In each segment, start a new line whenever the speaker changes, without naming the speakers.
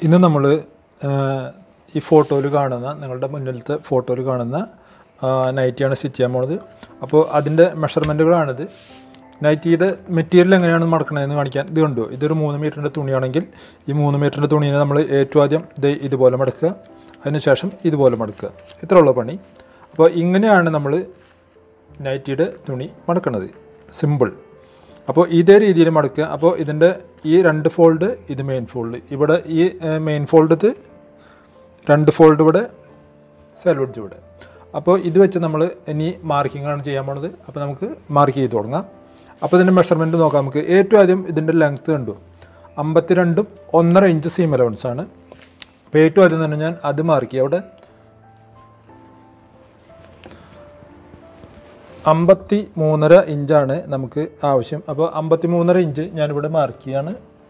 ഇന്ന് നമ്മൾ ഈ ഫോട്ടോയിൽ കാണുന്ന നിങ്ങളുടെ മുന്നിലത്തെ ഫോട്ടോയിൽ കാണുന്ന ആ, നൈറ്റിയാണ് സ്റ്റിച്ച് ചെയ്യാൻ പോണത് അപ്പോൾ അതിൻ്റെ മെഷർമെൻറ്റുകളാണിത് നൈറ്റിയുടെ മെറ്റീരിയൽ എങ്ങനെയാണ് മടക്കണതെന്ന് കാണിക്കാൻ ഇത് കണ്ടു ഇതൊരു മൂന്ന് മീറ്ററിൻ്റെ തുണിയാണെങ്കിൽ ഈ മൂന്ന് മീറ്ററിൻ്റെ തുണിയെ നമ്മൾ ഏറ്റവും ആദ്യം ഇത് ഇതുപോലെ മടക്കുക അതിനുശേഷം ഇതുപോലെ മടക്കുക ഇത്ര ഉള്ള പണി അപ്പോൾ ഇങ്ങനെയാണ് നമ്മൾ നൈറ്റിയുടെ തുണി മടക്കണത് സിമ്പിൾ അപ്പോൾ ഇതേ രീതിയിൽ മടക്കുക അപ്പോൾ ഇതിൻ്റെ ഈ രണ്ട് ഫോൾഡ് ഇത് മെയിൻ ഫോൾഡ് ഇവിടെ ഈ മെയിൻ ഫോൾഡ് രണ്ട് ഫോൾഡ് ഇവിടെ സെൽവെഡ്ജ് ഇവിടെ അപ്പോൾ ഇത് വെച്ച് നമ്മൾ ഇനി മാർക്കിംഗ് ആണ് ചെയ്യാൻ പോണത് അപ്പോൾ നമുക്ക് മാർക്ക് ചെയ്ത് തുടങ്ങാം അപ്പോൾ ഇതിൻ്റെ മെഷർമെൻറ്റ് നോക്കാം നമുക്ക് ഏറ്റവും ആദ്യം ഇതിൻ്റെ ലെങ്ത്ത് കണ്ടു അമ്പത്തിരണ്ടും ഒന്നര ഇഞ്ച് സീം അലവൻസ് ആണ് അപ്പോൾ ഏറ്റവും ആദ്യം തന്നെ ഞാൻ അത് മാർക്ക് ചെയ്യാം അവിടെ അമ്പത്തി മൂന്നര ഇഞ്ചാണ് നമുക്ക് ആവശ്യം അപ്പോൾ അമ്പത്തി മൂന്നര ഇഞ്ച് ഞാനിവിടെ മാർക്ക് ചെയ്യാണ്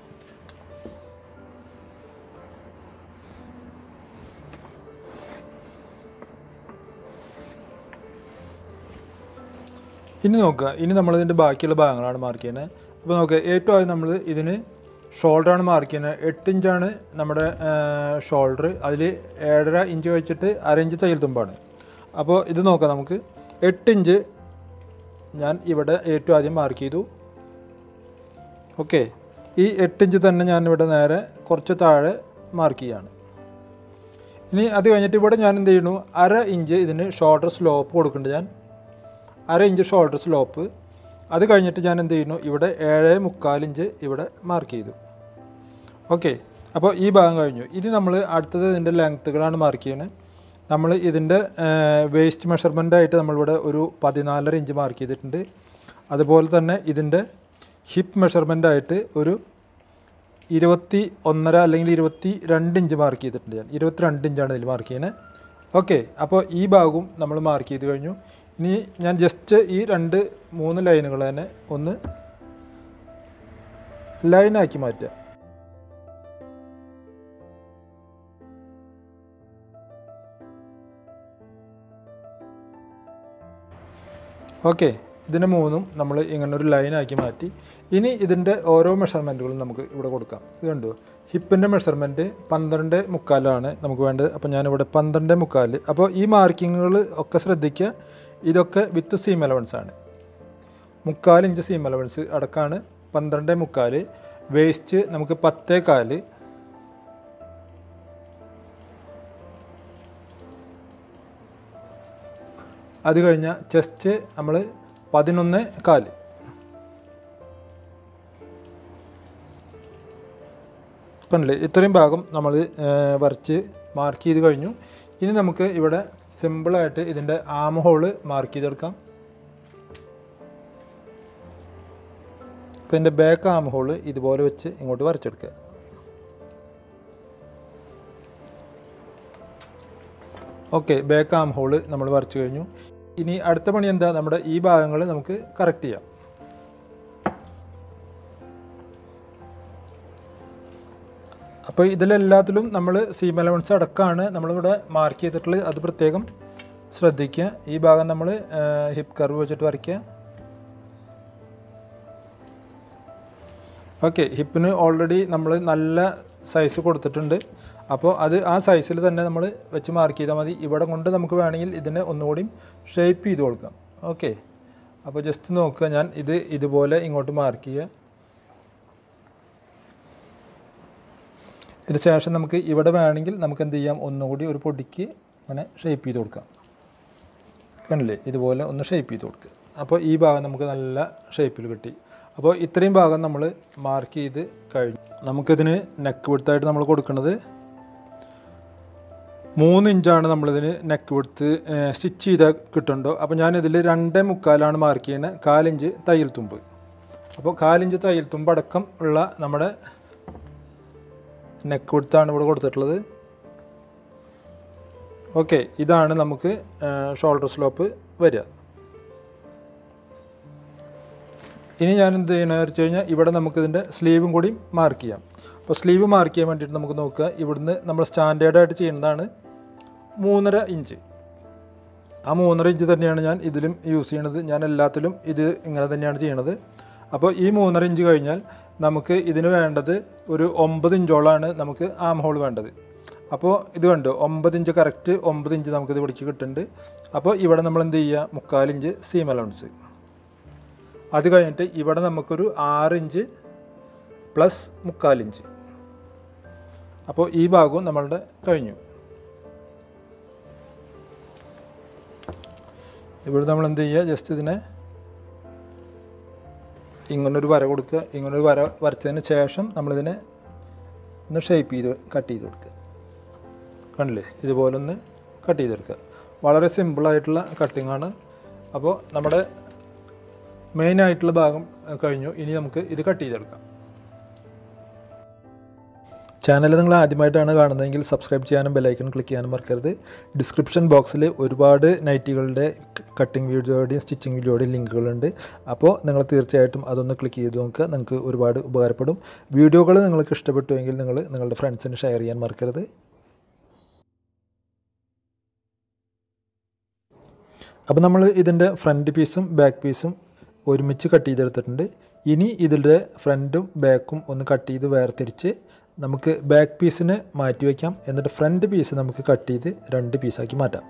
ഇനി നോക്കുക ഇനി നമ്മളിതിൻ്റെ ബാക്കിയുള്ള ഭാഗങ്ങളാണ് മാർക്ക് ചെയ്യുന്നത് അപ്പോൾ നോക്കുക ഏറ്റവും ആദ്യം നമ്മൾ ഇതിന് ഷോൾഡറാണ് മാർക്ക് ചെയ്യുന്നത് എട്ട് ഇഞ്ചാണ് നമ്മുടെ ഷോൾഡർ അതിൽ ഏഴര ഇഞ്ച് വെച്ചിട്ട് അര ഇഞ്ച് തയ്യൽ തുമ്പാണ് അപ്പോൾ ഇത് നോക്കാം നമുക്ക് എട്ട് ഇഞ്ച് ഞാൻ ഇവിടെ ഏറ്റവും ആദ്യം മാർക്ക് ചെയ്തു ഓക്കെ ഈ എട്ട് ഇഞ്ച് തന്നെ ഞാൻ ഇവിടെ നേരെ കുറച്ച് താഴെ മാർക്ക് ചെയ്യാണ് ഇനി അത് കഴിഞ്ഞിട്ട് ഇവിടെ ഞാൻ എന്ത് ചെയ്യുന്നു അര ഇഞ്ച് ഇതിന് ഷോൾഡർ സ്ലോപ്പ് കൊടുക്കുന്നുണ്ട് ഞാൻ അര ഇഞ്ച് ഷോൾഡർ സ്ലോപ്പ് അത് കഴിഞ്ഞിട്ട് ഞാൻ എന്ത് ചെയ്യുന്നു ഇവിടെ ഏഴ് മുക്കാൽ ഇഞ്ച് ഇവിടെ മാർക്ക് ചെയ്തു ഓക്കെ അപ്പോൾ ഈ ഭാഗം കഴിഞ്ഞു ഇനി നമ്മൾ അടുത്തത് ഇതിൻ്റെ ലെങ്ത്തുകളാണ് മാർക്ക് ചെയ്യുന്നത് നമ്മൾ ഇതിൻ്റെ വേസ്റ്റ് മെഷർമെൻ്റ് ആയിട്ട് നമ്മളിവിടെ ഒരു പതിനാലര ഇഞ്ച് മാർക്ക് ചെയ്തിട്ടുണ്ട് അതുപോലെ തന്നെ ഇതിൻ്റെ ഹിപ്പ് മെഷർമെൻ്റ് ആയിട്ട് ഒരു ഇരുപത്തി ഒന്നര അല്ലെങ്കിൽ ഇരുപത്തി രണ്ട് ഇഞ്ച് മാർക്ക് ചെയ്തിട്ടുണ്ട് ഞാൻ ഇരുപത്തിരണ്ട് ഇഞ്ചാണ് ഇതിൽ മാർക്ക് ചെയ്യുന്നത് ഓക്കെ അപ്പോൾ ഈ ഭാഗവും നമ്മൾ മാർക്ക് ചെയ്ത് കഴിഞ്ഞു ഇനി ഞാൻ ജസ്റ്റ് ഈ രണ്ട് മൂന്ന് ലൈനുകൾ തന്നെ ഒന്ന് ലൈനാക്കി മാറ്റുക ഓക്കെ ഇതിന് മൂന്നും നമ്മൾ ഇങ്ങനെ ഒരു ലൈനാക്കി മാറ്റി ഇനി ഇതിൻ്റെ ഓരോ മെഷർമെൻറ്റുകളും നമുക്ക് ഇവിടെ കൊടുക്കാം ഇത് കണ്ടു ഹിപ്പിൻ്റെ മെഷർമെൻറ്റ് പന്ത്രണ്ട് മുക്കാലാണ് നമുക്ക് വേണ്ടത് അപ്പോൾ ഞാനിവിടെ പന്ത്രണ്ട് മുക്കാൽ അപ്പോൾ ഈ മാർക്കിങ്ങുകൾ ഒക്കെ ശ്രദ്ധിക്കുക ഇതൊക്കെ വിത്ത് സീം അലവൻസ് ആണ് മുക്കാൽ ഇഞ്ച് സീം അലവൻസ് അടക്കമാണ് പന്ത്രണ്ട് മുക്കാൽ വേസ്റ്റ് നമുക്ക് പത്തേ കാല് അത് കഴിഞ്ഞ ചെസ്റ്റ് നമ്മൾ പതിനൊന്ന് കാല് കണ്ടില്ലേ ഇത്രയും ഭാഗം നമ്മൾ വരച്ച് മാർക്ക് ചെയ്ത് കഴിഞ്ഞു ഇനി നമുക്ക് ഇവിടെ സിമ്പിളായിട്ട് ഇതിൻ്റെ ആം ഹോള് മാർക്ക് ചെയ്തെടുക്കാം അപ്പോൾ ഇതിൻ്റെ ബാക്ക് ആം ഹോള് ഇതുപോലെ വെച്ച് ഇങ്ങോട്ട് വരച്ചെടുക്കുക ഓക്കെ ബാക്ക് ആം ഹോള് നമ്മൾ വരച്ചു കഴിഞ്ഞു ഇനി അടുത്ത പണി എന്താ നമ്മുടെ ഈ ഭാഗങ്ങൾ നമുക്ക് കറക്റ്റ് ചെയ്യാം അപ്പോൾ ഇതിലെല്ലാത്തിലും നമ്മൾ സീം അലവൻസ് അടക്കമാണ് നമ്മളിവിടെ മാർക്ക് ചെയ്തിട്ടുള്ളത് അത് പ്രത്യേകം ശ്രദ്ധിക്കുക ഈ ഭാഗം നമ്മൾ ഹിപ്പ് കർവ് വെച്ചിട്ട് വരയ്ക്കുക ഓക്കെ ഹിപ്പിന് ഓൾറെഡി നമ്മൾ നല്ല സൈസ് കൊടുത്തിട്ടുണ്ട് അപ്പോൾ അത് ആ സൈസിൽ തന്നെ നമ്മൾ വെച്ച് മാർക്ക് ചെയ്താൽ മതി ഇവിടെ കൊണ്ട് നമുക്ക് വേണമെങ്കിൽ ഇതിനെ ഒന്നുകൂടി ഷേപ്പ് ചെയ്ത് കൊടുക്കാം ഓക്കെ അപ്പോൾ ജസ്റ്റ് നോക്കുക ഞാൻ ഇത് ഇതുപോലെ ഇങ്ങോട്ട് മാർക്ക് ചെയ്യുക ഇതിന് ശേഷം നമുക്ക് ഇവിടെ വേണമെങ്കിൽ നമുക്ക് എന്ത് ചെയ്യാം ഒന്നുകൂടി ഒരു പൊടിക്ക് അങ്ങനെ ഷേപ്പ് ചെയ്ത് കൊടുക്കാം കണ്ടില്ലേ ഇതുപോലെ ഒന്ന് ഷേപ്പ് ചെയ്ത് കൊടുക്കുക അപ്പോൾ ഈ ഭാഗം നമുക്ക് നല്ല ഷേപ്പിൽ കിട്ടി അപ്പോൾ ഇത്രയും ഭാഗം നമ്മൾ മാർക്ക് ചെയ്ത് കഴിഞ്ഞു നമുക്കിതിന് നെക്ക് വിടുത്തായിട്ട് നമ്മൾ കൊടുക്കുന്നത് മൂന്ന് ഇഞ്ചാണ് നമ്മളിതിന് നെക്ക് വിടുത്ത് സ്റ്റിച്ച് ചെയ്താൽ കിട്ടുന്നുണ്ടോ അപ്പോൾ ഞാനിതിൽ രണ്ടേ മുക്കാലാണ് മാർക്ക് ചെയ്യുന്നത് കാലിഞ്ച് തയ്യൽ തുമ്പ് അപ്പോൾ കാലിഞ്ച് തയ്യൽ തുമ്പ് അടക്കം ഉള്ള നമ്മുടെ നെക്ക് വിടുത്താണ് ഇവിടെ കൊടുത്തിട്ടുള്ളത് ഓക്കെ ഇതാണ് നമുക്ക് ഷോൾഡർ സ്ലോപ്പ് വരിക ഇനി ഞാൻ എന്ത് ചെയ്യണമെന്ന് വെച്ച് കഴിഞ്ഞാൽ ഇവിടെ നമുക്കിതിൻ്റെ സ്ലീവും കൂടി മാർക്ക് ചെയ്യാം അപ്പോൾ സ്ലീവ് മാർക്ക് ചെയ്യാൻ വേണ്ടിയിട്ട് നമുക്ക് നോക്കുക ഇവിടുന്ന് നമ്മൾ സ്റ്റാൻഡേർഡായിട്ട് ചെയ്യുന്നതാണ് മൂന്നര ഇഞ്ച് ആ മൂന്നര ഇഞ്ച് തന്നെയാണ് ഞാൻ ഇതിലും യൂസ് ചെയ്യണത് ഞാൻ എല്ലാത്തിലും ഇത് ഇങ്ങനെ തന്നെയാണ് ചെയ്യണത് അപ്പോൾ ഈ മൂന്നര ഇഞ്ച് കഴിഞ്ഞാൽ നമുക്ക് ഇതിന് വേണ്ടത് ഒരു ഒമ്പത് ഇഞ്ചോളാണ് നമുക്ക് ആം ഹോൾ വേണ്ടത് അപ്പോൾ ഇത് കണ്ടു ഒമ്പത് ഇഞ്ച് കറക്റ്റ് ഒമ്പത് ഇഞ്ച് നമുക്കിത് ഇവിടേക്ക് കിട്ടുന്നുണ്ട് അപ്പോൾ ഇവിടെ നമ്മൾ എന്ത് ചെയ്യുക മുക്കാലിഞ്ച് സീം അലൗൺസ് അത് കഴിഞ്ഞിട്ട് ഇവിടെ നമുക്കൊരു ആറ് ഇഞ്ച് പ്ലസ് മുക്കാലിഞ്ച് അപ്പോൾ ഈ ഭാഗവും നമ്മളുടെ കഴിഞ്ഞു ഇവിടെ നമ്മൾ എന്ത് ചെയ്യുക ജസ്റ്റ് ഇതിനെ ഇങ്ങനൊരു വര കൊടുക്കുക ഇങ്ങനൊരു വര വരച്ചതിന് ശേഷം നമ്മളിതിനെ ഒന്ന് ഷേപ്പ് ചെയ്ത് കട്ട് ചെയ്ത് കൊടുക്കുക കണ്ടില്ലേ ഇതുപോലെ ഒന്ന് കട്ട് ചെയ്തെടുക്കുക വളരെ സിമ്പിളായിട്ടുള്ള കട്ടിങ്ങാണ് അപ്പോൾ നമ്മുടെ മെയിൻ ആയിട്ടുള്ള ഭാഗം അഹ് കഴിഞ്ഞു ഇനി നമുക്ക് ഇത് കട്ട് ചെയ്തെടുക്കാം ചാനൽ നിങ്ങൾ ആദ്യമായിട്ടാണ് കാണുന്നതെങ്കിൽ സബ്സ്ക്രൈബ് ചെയ്യാനും ബെലൈക്കൺ ക്ലിക്ക് ചെയ്യാനും മറക്കരുത് ഡിസ്ക്രിപ്ഷൻ ബോക്സിൽ ഒരുപാട് നൈറ്റികളുടെ കട്ടിങ് വീഡിയോയുടെയും സ്റ്റിച്ചിങ് വീഡിയോയുടെയും ലിങ്കുകളുണ്ട് അപ്പോൾ നിങ്ങൾ തീർച്ചയായിട്ടും അതൊന്ന് ക്ലിക്ക് ചെയ്ത് നോക്കുക നിങ്ങൾക്ക് ഒരുപാട് ഉപകാരപ്പെടും വീഡിയോകൾ നിങ്ങൾക്ക് ഇഷ്ടപ്പെട്ടുവെങ്കിൽ നിങ്ങൾ നിങ്ങളുടെ ഫ്രണ്ട്സിന് ഷെയർ ചെയ്യാൻ മറക്കരുത് അപ്പോൾ നമ്മൾ ഇതിൻ്റെ ഫ്രണ്ട് പീസും ബാക്ക് പീസും ഒരുമിച്ച് കട്ട് ചെയ്തെടുത്തിട്ടുണ്ട് ഇനി ഇതിൻ്റെ ഫ്രണ്ടും ബാക്കും ഒന്ന് കട്ട് ചെയ്ത് വേർതിരിച്ച് നമുക്ക് ബാക്ക് പീസിന് മാറ്റി വയ്ക്കാം എന്നിട്ട് ഫ്രണ്ട് പീസ് നമുക്ക് കട്ട് ചെയ്ത് രണ്ട് പീസാക്കി മാറ്റാം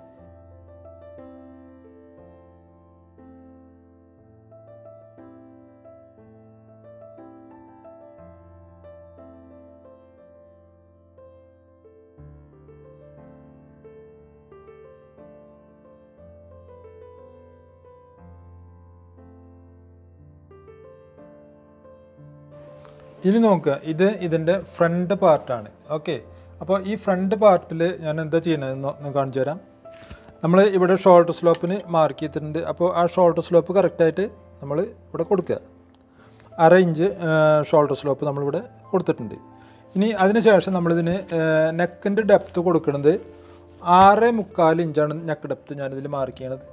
ഇനി നോക്കുക ഇത് ഇതിൻ്റെ ഫ്രണ്ട് പാർട്ടാണ് ഓക്കെ അപ്പോൾ ഈ ഫ്രണ്ട് പാർട്ടിൽ ഞാൻ എന്താ ചെയ്യണതെന്ന് ഒന്ന് കാണിച്ചു തരാം നമ്മൾ ഇവിടെ ഷോൾഡർ സ്ലോപ്പിന് മാർക്ക് ചെയ്തിട്ടുണ്ട് അപ്പോൾ ആ ഷോൾഡർ സ്ലോപ്പ് കറക്റ്റായിട്ട് നമ്മൾ ഇവിടെ കൊടുക്കുക അര ഇഞ്ച് ഷോൾഡർ സ്ലോപ്പ് നമ്മളിവിടെ കൊടുത്തിട്ടുണ്ട് ഇനി അതിന് ശേഷം നമ്മളിതിന് നെക്കിൻ്റെ ഡെപ്ത്ത് കൊടുക്കുന്നത് ആറ് മുക്കാൽ ഇഞ്ചാണ് നെക്ക് ഡെപ്ത്ത് ഞാനിതിൽ മാർക്ക് ചെയ്യണത്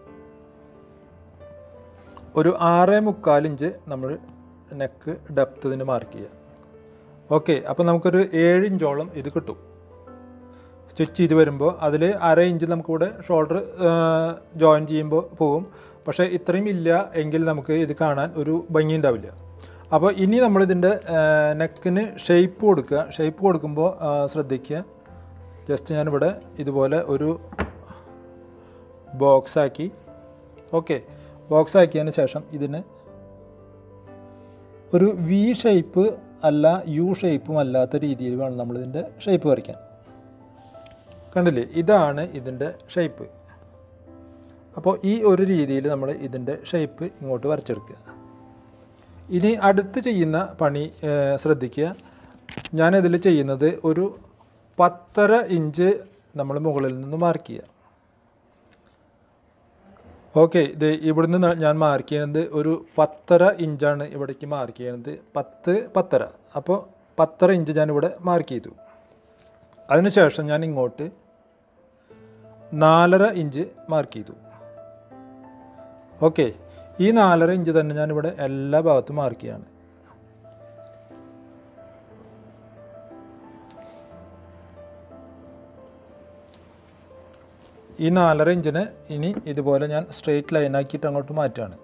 ഒരു ആറ് മുക്കാൽ ഇഞ്ച് നമ്മൾ നെക്ക് ഡെപ്ത് ഇതിന് മാർക്ക് ചെയ്യുക ഓക്കെ അപ്പോൾ നമുക്കൊരു ഏഴ് ഇഞ്ചോളം ഇത് കിട്ടും സ്റ്റിച്ച് ചെയ്ത് വരുമ്പോൾ അതിൽ അര ഇഞ്ച് നമുക്കിവിടെ ഷോൾഡർ ജോയിൻ ചെയ്യുമ്പോൾ പോകും പക്ഷേ ഇത്രയും ഇല്ല എങ്കിൽ നമുക്ക് ഇത് കാണാൻ ഒരു ഭംഗി ഉണ്ടാവില്ല അപ്പോൾ ഇനി നമ്മളിതിൻ്റെ നെക്കിന് ഷേപ്പ് കൊടുക്കുക ഷേപ്പ് കൊടുക്കുമ്പോൾ ആ, ശ്രദ്ധിക്കുക ജസ്റ്റ് ഞാനിവിടെ ഇതുപോലെ ഒരു ബോക്സ് ആക്കി ഓക്കെ ബോക്സ് ആക്കിയതിന് ശേഷം ഇതിന് ഒരു വി ഷേപ്പ് അല്ല യു ഷേപ്പും അല്ലാത്ത രീതിയിൽ വേണം നമ്മളിതിൻ്റെ ഷേപ്പ് വരയ്ക്കാൻ കണ്ടില്ലേ ഇതാണ് ഇതിൻ്റെ ഷേപ്പ് അപ്പോൾ ഈ ഒരു രീതിയിൽ നമ്മൾ ഇതിൻ്റെ ഷേപ്പ് ഇങ്ങോട്ട് വരച്ചെടുക്കുക ഇനി അടുത്ത് ചെയ്യുന്ന പണി ഏഹ്, ശ്രദ്ധിക്കുക ഞാനിതിൽ ചെയ്യുന്നത് ഒരു പത്തര ഇഞ്ച് നമ്മൾ മുകളിൽ നിന്ന് മാർക്ക് ചെയ്യുക ഓക്കെ ഇത് ഇവിടുന്ന് ന- ഞാൻ മാർക്ക് ചെയ്യുന്നത് ഒരു പത്തര ഇഞ്ചാണ് ഇവിടേക്ക് മാർക്ക് ചെയ്യുന്നത് പത്ത് പത്തര അപ്പോൾ പത്തര ഇഞ്ച് ഞാൻ ഇവിടെ മാർക്ക് ചെയ്തു അതിനുശേഷം ഞാൻ ഇങ്ങോട്ട് നാലര ഇഞ്ച് മാർക്ക് ചെയ്തു ഓക്കെ ഈ നാലര ഇഞ്ച് തന്നെ ഞാനിവിടെ എല്ലാ ഭാഗത്തും മാർക്ക് ചെയ്യാണ് ഈ നാലര ഇഞ്ചിന് ഇനി ഇതുപോലെ ഞാൻ സ്ട്രെയിറ്റ് ലൈൻ ആക്കിയിട്ട് അങ്ങോട്ട് മാറ്റുകയാണ്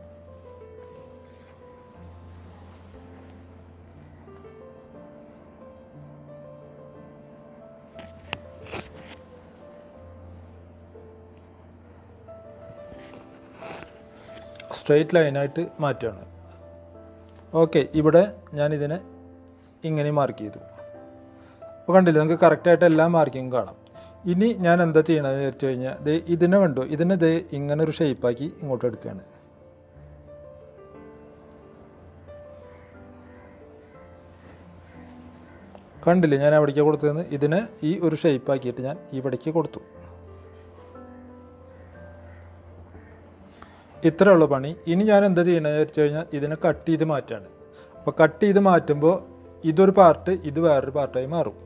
സ്ട്രെയിറ്റ് ലൈനായിട്ട് മാറ്റുകയാണ് ഓക്കെ ഇവിടെ ഞാനിതിനെ ഇങ്ങനെ മാർക്ക് ചെയ്തു അപ്പോൾ കണ്ടില്ലേ നമുക്ക് കറക്റ്റായിട്ട് എല്ലാ മാർക്കിങ്ങും കാണാം ഇനി ഞാൻ എന്താ ചെയ്യണമെന്ന് വിചാരിച്ചു കഴിഞ്ഞാൽ ദേ ഇതിനെ കണ്ടു ഇതിനെ ദേ ഇങ്ങനെ ഒരു ഷേപ്പാക്കി ഇങ്ങോട്ട് എടുക്കുകയാണ് കണ്ടില്ലേ ഞാൻ എവിടേക്ക് കൊടുത്തതെന്ന് ഇതിനെ ഈ ഒരു ഷേപ്പ് ആക്കിയിട്ട് ഞാൻ ഇവിടേക്ക് കൊടുത്തു ഇത്രേ ഉള്ളൂ പണി ഇനി ഞാൻ എന്താ ചെയ്യണമെന്ന് വെച്ച് കഴിഞ്ഞാൽ ഇതിനെ കട്ട് ചെയ്ത് മാറ്റാണ് അപ്പോൾ കട്ട് ചെയ്ത് മാറ്റുമ്പോൾ ഇതൊരു പാർട്ട് ഇത് വേറൊരു പാർട്ടായി മാറും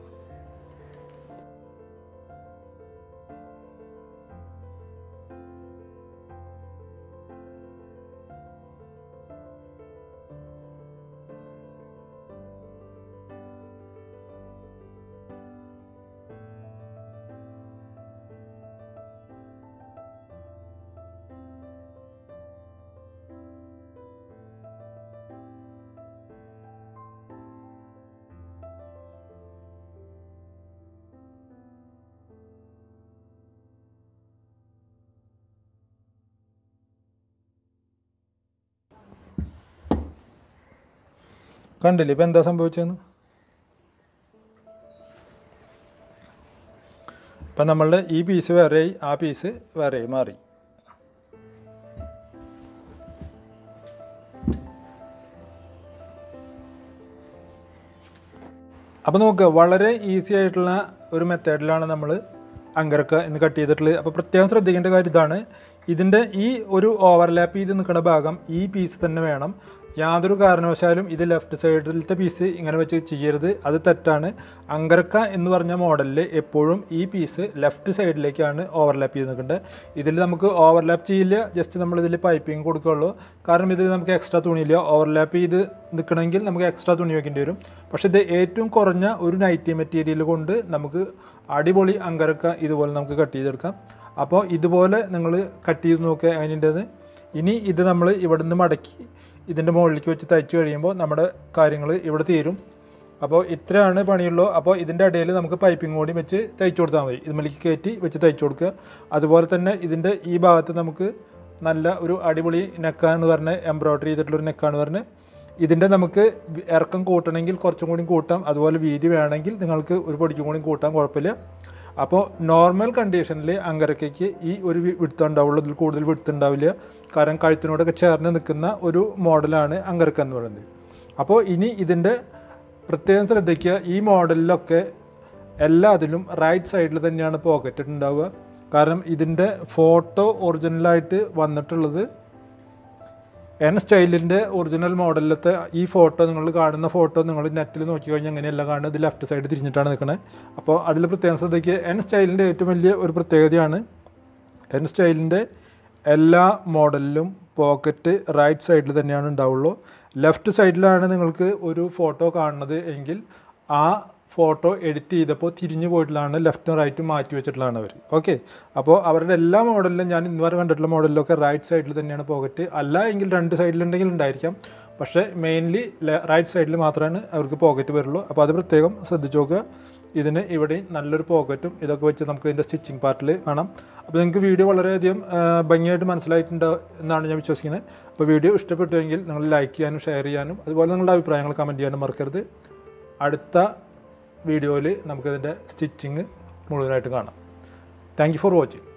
കണ്ടില്ലേ ഇപ്പം എന്താ സംഭവിച്ചതെന്ന് ഇപ്പം നമ്മളുടെ ഈ പീസ് വേറെയായി ആ പീസ് വേറെയായി മാറി അപ്പോൾ നോക്കുക വളരെ ഈസി ആയിട്ടുള്ള ഒരു മെത്തേഡിലാണ് നമ്മൾ അങ്കരക്ക എന്ന് കട്ട് ചെയ്തിട്ടുള്ളത് അപ്പോൾ പ്രത്യേകം ശ്രദ്ധിക്കേണ്ട കാര്യം ഇതാണ് ഇതിൻ്റെ ഈ ഒരു ഓവർലാപ്പ് ചെയ്ത് നിൽക്കുന്ന ഭാഗം ഈ പീസ് തന്നെ വേണം യാതൊരു കാരണവശാലും ഇത് ലെഫ്റ്റ് സൈഡിലത്തെ പീസ് ഇങ്ങനെ വെച്ച് ചെയ്യരുത് അത് തെറ്റാണ് അങ്കരക്ക എന്ന് പറഞ്ഞ മോഡലിൽ എപ്പോഴും ഈ പീസ് ലെഫ്റ്റ് സൈഡിലേക്കാണ് ഓവർലാപ്പ് ചെയ്ത് നിൽക്കേണ്ടത് ഇതിൽ നമുക്ക് ഓവർലാപ്പ് ചെയ്യില്ല ജസ്റ്റ് നമ്മൾ ഇതിൽ പൈപ്പിംഗ് കൊടുക്കുകയുള്ളൂ കാരണം ഇതിൽ നമുക്ക് എക്സ്ട്രാ തുണിയില്ല ഓവർലാപ്പ് ചെയ്ത് നിൽക്കണമെങ്കിൽ നമുക്ക് എക്സ്ട്രാ തുണി വെക്കേണ്ടി വരും പക്ഷേ ഇത് ഏറ്റവും കുറഞ്ഞ ഒരു നൈറ്റി മെറ്റീരിയൽ കൊണ്ട് നമുക്ക് അടിപൊളി അങ്കരക്ക ഇതുപോലെ നമുക്ക് കട്ട് ചെയ്തെടുക്കാം അപ്പോൾ ഇതുപോലെ നിങ്ങൾ കട്ട് ചെയ്ത് നോക്കുക അതിൻ്റെത് ഇനി ഇത് നമ്മൾ ഇവിടെ നിന്ന് മടക്കി ഇതിൻ്റെ മുകളിലേക്ക് വെച്ച് തയ്ച്ച് കഴിയുമ്പോൾ നമ്മുടെ കാര്യങ്ങൾ ഇവിടെ തീരും അപ്പോൾ ഇത്രയാണ് പണിയുള്ളൂ അപ്പോൾ ഇതിൻ്റെ ഇടയിൽ നമുക്ക് പൈപ്പിംഗ് കൂടി വെച്ച് തയ്ച്ചു കൊടുത്താൽ മതി ഇതിലേക്ക് കയറ്റി വെച്ച് തയ്ച്ചു കൊടുക്കുക അതുപോലെ തന്നെ ഇതിൻ്റെ ഈ ഭാഗത്ത് നമുക്ക് നല്ല ഒരു അടിപൊളി നെക്കാന്ന് പറഞ്ഞ് എംബ്രോയ്ഡറി ചെയ്തിട്ടുള്ളൊരു നെക്കാന്ന് പറഞ്ഞ് ഇതിൻ്റെ നമുക്ക് ഇറക്കം കൂട്ടണമെങ്കിൽ കുറച്ചും കൂടി കൂട്ടാം അതുപോലെ വീതി വേണമെങ്കിൽ നിങ്ങൾക്ക് ഒരു പൊടിക്കും കൂടി കൂട്ടാൻ കുഴപ്പമില്ല അപ്പോൾ നോർമൽ കണ്ടീഷനിൽ അങ്കരക്കയ്ക്ക് ഈ ഒരു വിടുത്തം ഉണ്ടാവുള്ളൂ ഇതിൽ കൂടുതൽ വിടുത്ത് ഉണ്ടാവില്ല കാരണം കഴുത്തിനോടൊക്കെ ചേർന്ന് നിൽക്കുന്ന ഒരു മോഡലാണ് അങ്കരക്ക എന്ന് പറയുന്നത് അപ്പോൾ ഇനി ഇതിൻ്റെ പ്രത്യേകം ശ്രദ്ധിക്കുക ഈ മോഡലിലൊക്കെ എല്ലാത്തിലും റൈറ്റ് സൈഡിൽ തന്നെയാണ് പോക്കറ്റ് ഉണ്ടാവുക കാരണം ഇതിൻ്റെ ഫോട്ടോ ഒറിജിനലായിട്ട് വന്നിട്ടുള്ളത് എൻ സ്റ്റൈലിൻ്റെ ഒറിജിനൽ മോഡലിലത്തെ ഈ ഫോട്ടോ നിങ്ങൾ കാണുന്ന ഫോട്ടോ നിങ്ങൾ നെറ്റിൽ നോക്കി കഴിഞ്ഞാൽ അങ്ങനെയല്ല കാണുന്നത് ഇത് ലെഫ്റ്റ് സൈഡ് തിരിഞ്ഞിട്ടാണ് നിൽക്കുന്നത് അപ്പോൾ അതിൽ പ്രത്യേകം ശ്രദ്ധിക്കുക എൻ സ്റ്റൈലിൻ്റെ ഏറ്റവും വലിയ ഒരു പ്രത്യേകതയാണ് എൻ സ്റ്റൈലിൻ്റെ എല്ലാ മോഡലിലും പോക്കറ്റ് റൈറ്റ് സൈഡിൽ തന്നെയാണ് ഉണ്ടാവുള്ളൂ ലെഫ്റ്റ് സൈഡിലാണ് നിങ്ങൾക്ക് ഒരു ഫോട്ടോ കാണുന്നത് എങ്കിൽ ആ ഫോട്ടോ എഡിറ്റ് ചെയ്തപ്പോൾ തിരിഞ്ഞു പോയിട്ടുള്ളതാണ് ലെഫ്റ്റും റൈറ്റും മാറ്റി വെച്ചിട്ടുള്ളതാണ് അവർ ഓക്കെ അപ്പോൾ അവരുടെ എല്ലാ മോഡലിലും ഞാൻ ഇന്ന് വരെ കണ്ടിട്ടുള്ള മോഡലിലൊക്കെ റൈറ്റ് സൈഡിൽ തന്നെയാണ് പോക്കറ്റ് അല്ല എങ്കിൽ രണ്ട് സൈഡിലുണ്ടെങ്കിൽ ഉണ്ടായിരിക്കാം പക്ഷേ മെയിൻലി റൈറ്റ് സൈഡിൽ മാത്രമാണ് അവർക്ക് പോക്കറ്റ് വരുള്ളൂ അപ്പോൾ അത് പ്രത്യേകം ശ്രദ്ധിച്ച് നോക്കുക ഇതിന് ഇവിടെ നല്ലൊരു പോക്കറ്റും ഇതൊക്കെ വെച്ച് നമുക്ക് ഇതിൻ്റെ സ്റ്റിച്ചിങ് പാർട്ടിൽ കാണാം അപ്പോൾ നിങ്ങൾക്ക് വീഡിയോ വളരെയധികം ആ, ഭംഗിയായിട്ട് മനസ്സിലായിട്ടുണ്ട് എന്നാണ് ഞാൻ വിശ്വസിക്കുന്നത് അപ്പോൾ വീഡിയോ ഇഷ്ടപ്പെട്ടുവെങ്കിൽ നിങ്ങൾ ലൈക്ക് ചെയ്യാനും ഷെയർ ചെയ്യാനും അതുപോലെ നിങ്ങളുടെ അഭിപ്രായങ്ങൾ കമൻറ്റ് ചെയ്യാനും മറക്കരുത് അടുത്ത വീഡിയോയിൽ നമുക്കിതിൻ്റെ സ്റ്റിച്ചിങ് മുഴുവനായിട്ട് കാണാം താങ്ക് യു ഫോർ വാച്ചിങ്